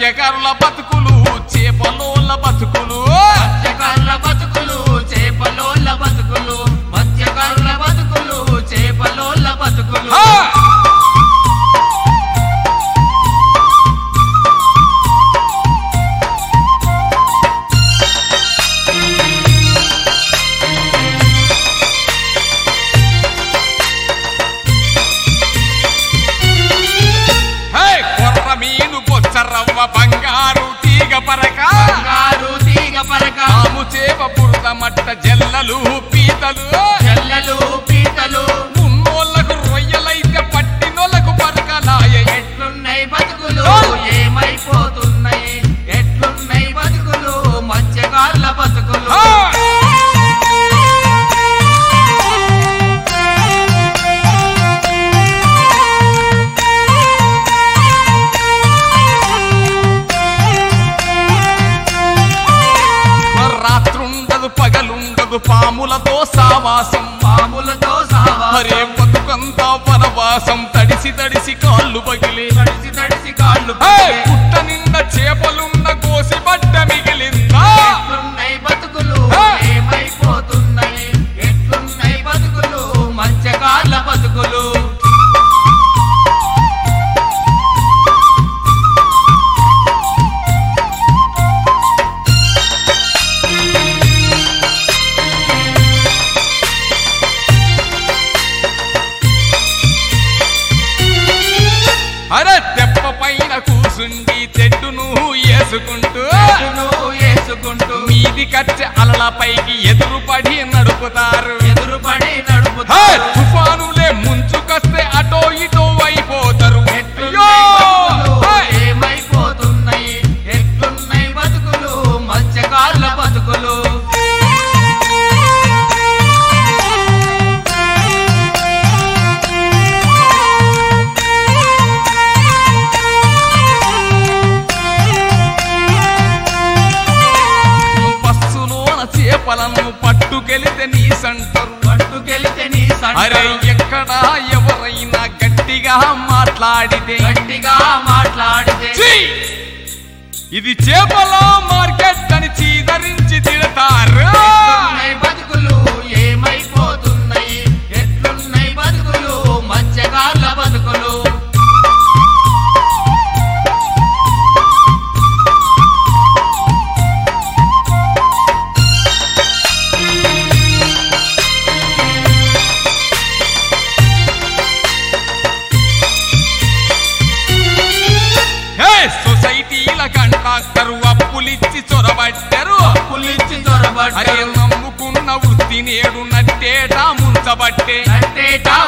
మత్స్యకారుల బతుకులు చేపలోళ్ళ బతుకులు మత్స్యకారుల బతుకులు చేపలోళ్ళ బతుకులు మత్స్యకారుల బతుకులు చేపలోళ్ళ బతుకులు హా! హే! కొర్ర మీను బొచ్చరవ్వ బంగారు తీగ పరక బంగారు తీగ పరక ఆము చేప పురద మట్ట జల్లలు పీతలు చెల్లలు పీతలు ఉన్నోళ్ళకు రొయ్యలైతే పట్టినోళ్ళకు పరకలాయ ఎట్లున్నాయి బతుకులు ఏమైపోతున్నాయి ఎట్లున్నాయి బతుకులు మత్స్యకారుల బతుకులు హా! రాత్రుండదు పగలుండదు పాములతో సావాసం పాములతో సహా మరే బతుకంతా వనవాసం తడిసి తడిసి కాళ్ళు పగిలి తడిసి తడిసి కాళ్ళు హే! పగిలే. పుట్ట నిండా చేపలున్న కోసి బట్ట మిగిలిందా ఎట్లున్నాయి బతుకులు హే! ఏమైపోతున్నాయి ఎట్లున్నాయి బతుకులు మత్స్యకారుల బతుకులు అరే తెప్ప పైన కూసుండి తెడ్డును వేసుకుంటూ చెట్టును వేసుకుంటూ మీది కట్టె అలల పైకి ఎదురు పడి నడుపుతారు ఎదురుపడి హే! నడుపుతారు తుఫానులే ముంచుకొస్తే అటో ఇటో అయిపోతారు ఎట్లున్నాయి అయ్యో! బతుకులు హే! ఏమైపోతున్నాయి ఎట్లున్నాయి బతుకులు మత్స్యకారుల బతుకులు బస్సులోన చేపలను పట్టుకెళితే నీ సంటరు పట్టుకెళితే నీ అరే సంటరు ఎక్కడ ఎవరైనా గట్టిగా మాట్లాడితే గట్టిగా మాట్లాడితే ఛీ! ఇది చేపల మార్కెట్ అని చీదరించి తిడతారు ఎట్లున్నాయి బతుకులు ఏమైపోతున్నాయి ఎట్లున్నాయి బతుకులు మత్స్యకారుల బతుకులు హే సొసైటీల కంట్రాక్టర్ అప్పులిచ్చి చొరబడ్డారు పులిచ్చి అరే చొరబడ్డారు నమ్ముకున్న వృత్తి నేడు నట్టేటా ముంచబట్టే నట్టేటా